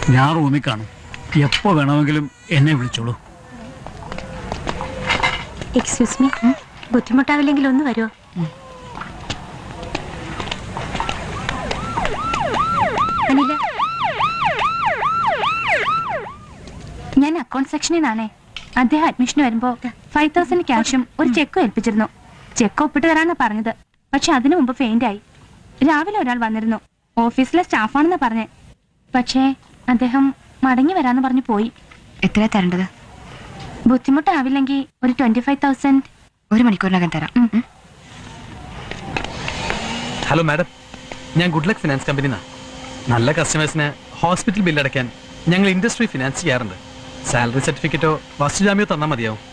ഞാൻ റൂമിൽ കാണും എപ്പോ വേണമെങ്കിലും എന്നെ വിളിച്ചോളൂ എക്സ്ക്യൂസ് മീ ബുദ്ധിമുട്ടാവില്ലെങ്കിൽ ഒന്ന് വരുമോ അനില ഞാൻ അക്കൗണ്ട് സെക്ഷനിൽ നിന്നാണേ അദ്ദേഹം അഡ്മിഷൻ വരുമ്പോ ഫൈവ് തൗസൻഡ് ക്യാഷും ഒരു ചെക്കും ഏൽപ്പിച്ചിരുന്നു ചെക്ക് ഒപ്പിട്ട് തരാന്നാ പറഞ്ഞത് പക്ഷെ അതിനു മുമ്പ് ഫെയിന്റ് ആയി രാവിലെ ഒരാൾ വന്നിരുന്നു ഓഫീസിലെ സ്റ്റാഫാണെന്ന് പറഞ്ഞേ പക്ഷേ അദ്ദേഹം മടങ്ങി വരാന്ന് പറഞ്ഞു പോയി എത്രയാ തരേണ്ടത് ബുദ്ധിമുട്ടാവില്ലെങ്കിൽ ഒരു ട്വന്റി ഫൈവ് തൗസൻഡ് ഒരു മണിക്കൂറിനകം തരാം ഉം. ഹലോ മാഡം ഞാൻ ഗുഡ് ലക്ക് ഫിനാൻസ് കമ്പനിന്നാ നല്ല കസ്റ്റമേഴ്സിന് ഹോസ്പിറ്റൽ ബില്ല് അടയ്ക്കാൻ ഞങ്ങൾ ഇൻഡസ്ട്രി ഫിനാൻസ് ചെയ്യാറുണ്ട് സാലറി സർട്ടിഫിക്കറ്റോ വസ്തുജാമ്യോ തന്നാൽ മതിയാവും